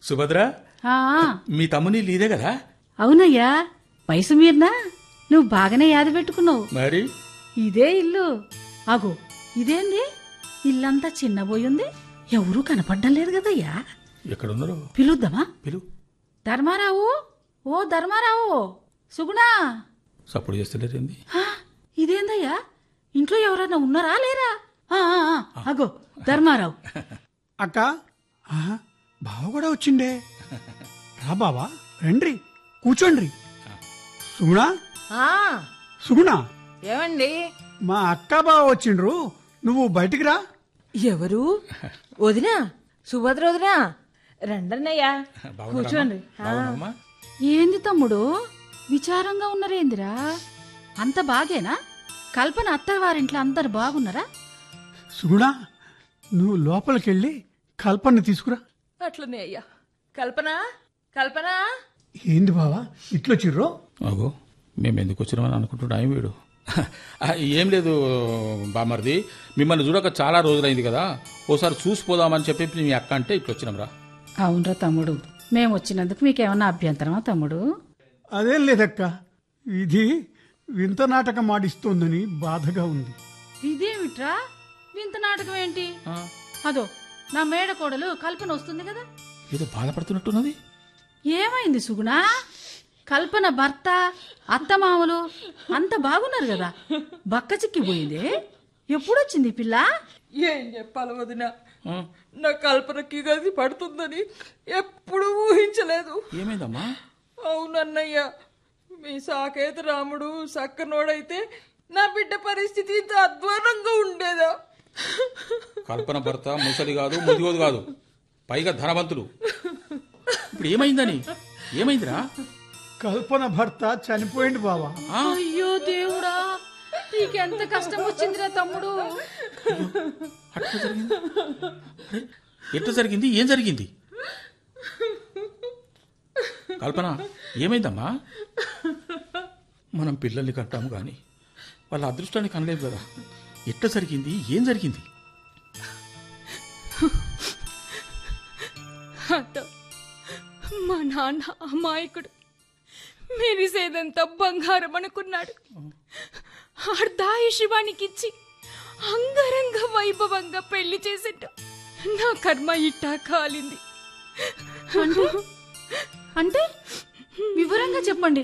సుభద్ర ఆ, మీ తమ్ముని ఇదే కదా అవునయ్యా వయసు మీరినా నువ్వు బాగానే యాద పెట్టుకున్నావు మరి ఇదే ఇల్లు అగో ఇదేంది ఇల్లంతా చిన్నబోయింది ఎవరూ కనపడ్డం లేదు కదయ్యా ఎక్కడున్నారు పిలుద్దామా పిలు ధర్మారావు ఓ ధర్మారావు సుగుణా సపోర్ట్ చేస్తలేరేంది హా, ఇదేందయ్యా ఇంట్లో ఎవరైనా ఉన్నారా లేరా ఆ, ఆ, ఆ, అగో ధర్మారావు అక్క ఆహా, బావ కూడా వచ్చిండే రా బావా రండి కూర్చోండి సుగుణ ఆ సుగుణ ఏమండి మా అక్క బావ వచ్చిండ్రు నువ్వు బయటికి రా ఎవరు వదినా సుభద్ర వదినా రండన్నయ్యా కూర్చోండి ఆ, బాగున్నావమ్మా ఏంది తమ్ముడు విచారంగా ఉన్నారేందిరా అంత బాగేనా కల్పన అత్తవారింట్లో అందరు బాగున్నారా సుగుణ నువ్వు లోపలికెళ్ళి కల్పన తీసుకురా అట్లనే అయ్యా కల్పన కల్పన ఏంది బావా ఇట్లొచ్చిర్రో అగో మేము ఎందుకు వచ్చినామని అనుకుంటున్నాం వీడు ఆ, ఏం లేదు బామర్ది మిమ్మల్ని చూడక చాలా రోజులైంది కదా ఓసారి చూసిపోదామని చెప్పి మీ అక్క అంటే ఇట్లా వచ్చినాం రా అవునరా తమ్ముడు మేము వచ్చినందుకు మీకేమన్నా అభ్యంతరమా తమ్ముడు అదేం లేదక్క ఇది వింత నాటకం ఆడిస్తోందని బాధగా ఉంది ఇదేమిట్రా వింత నాటకం ఏంటి ఆ, అదో నా మేడ కోడలు కల్పన వస్తుంది కదా ఏదో బాధపడుతున్నట్టున్నది ఏమైంది సుగుణ కల్పన భర్త అత్తమామలు అంత బాగున్నారు కదా బక్క చిక్కిపోయింది ఎప్పుడొచ్చింది ఈ పిల్ల ఏం చెప్పాలి వదినా ఆ, నా కల్పనకి గది పడుతుందని ఎప్పుడు ఊహించలేదు ఏమైందమ్మా అవునన్నయ్య మీ సాకేత రాముడు సక్కనోడైతే నా బిడ్డ పరిస్థితి ఇంత అధ్వానంగా ఉండేదా కల్పన భర్త ముసలి కాదు ముదిగోదు కాదు పైగా ధనవంతుడు ఇప్పుడు ఏమైందని ఏమైందిరా కల్పన భర్త చనిపోయింది బావా ఆ, అయ్యో దేవుడా నీకెంత కష్టం వచ్చిందిరా తమ్ముడు అట్లా జరిగింది అరే, ఎట్లా జరిగింది ఏం జరిగింది కల్పన ఏమైందమ్మా మనం పిల్లల్ని కంటాము కానీ వాళ్ళ అదృష్టాన్ని కనలేదు కదా ఎట్లా జరిగింది ఏం జరిగింది అత్త మా నాన్న అమాయకుడు మెరిసేదంతా బంగారం అనుకున్నాడు అర్ధాయుషివానికిచ్చి అంగరంగ వైభవంగా పెళ్లి చేసేట్టు నా కర్మ ఇట్టా కాలింది అంటే అంటే వివరంగా చెప్పండి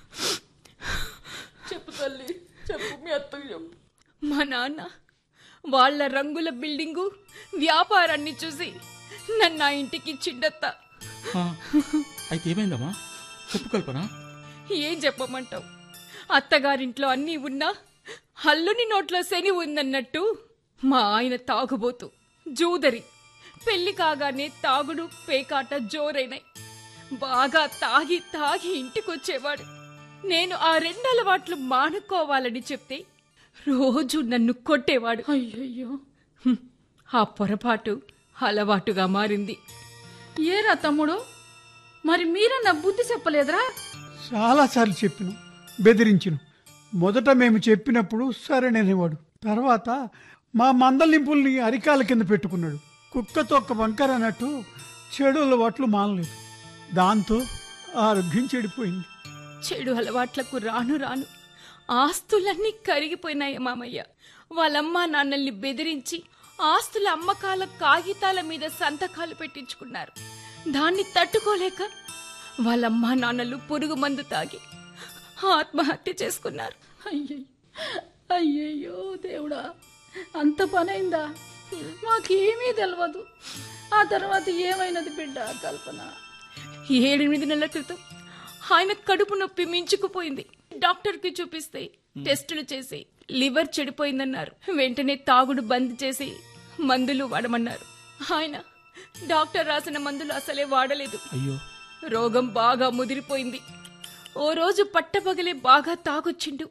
చెప్పు తల్లి చెప్పు మీ అత్తకు చెప్పు మా నాన్న వాళ్ళ రంగుల బిల్డింగు వ్యాపారాన్ని చూసి నన్ను ఆ ఇంటికి ఇచ్చిండత్తా ఆ, అయితే ఏమైందమ్మా చెప్పు కల్పన ఏం చెప్పమంటావు అత్తగారింట్లో అన్నీ ఉన్నా హల్లుని నోట్లో శని ఉందన్నట్టు మా ఆయన తాగుబోతు జూదరి పెళ్లి కాగానే తాగుడు పేకాట జోరైనాయి బాగా తాగి తాగి ఇంటికొచ్చేవాడు నేను ఆ రెండు అలవాట్లు మానుకోవాలని చెప్తే రోజు నన్ను కొట్టేవాడు అయ్యయ్యో హ్మ్, ఆ పొరపాటు అలవాటుగా మారింది ఏరా తమ్ముడు మరి మీరన్న బుద్ధి చెప్పలేదురా చాలాసార్లు చెప్పిన బెదిరించిన మొదట మేము చెప్పినప్పుడు సరేననేవాడు తర్వాత మా మందలింపుల్ని అరికాల కింద పెట్టుకున్నాడు కుక్క తొక్క వంకర అన్నట్టు చెడు అలవాట్లు మానలేదు దాంతో ఆరోగ్యం చెడిపోయింది చెడు అలవాట్లకు రాను రాను ఆస్తులన్నీ కరిగిపోయినాయి మామయ్య వాళ్ళమ్మ నాన్నల్ని బెదిరించి ఆస్తుల అమ్మకాల కాగితాల మీద సంతకాలు పెట్టించుకున్నారు దాన్ని తట్టుకోలేక వాళ్ళమ్మ నాన్నలు పురుగు మందు తాగి ఆత్మహత్య చేసుకున్నారు అయ్యయ్యో అయ్యయ్యో దేవుడా అంత పనైందా మాకేమీ తెలియదు ఆ తర్వాత ఏమైనది బిడ్డ కల్పన ఏడెనిమిది నెలల క్రితం ఆయన కడుపు నొప్పి మించుకుపోయింది డాక్టర్కి చూపిస్తే టెస్టులు చేసి లివర్ చెడిపోయిందన్నారు వెంటనే తాగుడు బంద్ చేసి మందులు వాడమన్నారు ఆయన డాక్టర్ రాసిన మందులు అసలే వాడలేదు అయ్యో రోగం బాగా ముదిరిపోయింది ఓ రోజు పట్టపగలే బాగా తాగొచ్చిండు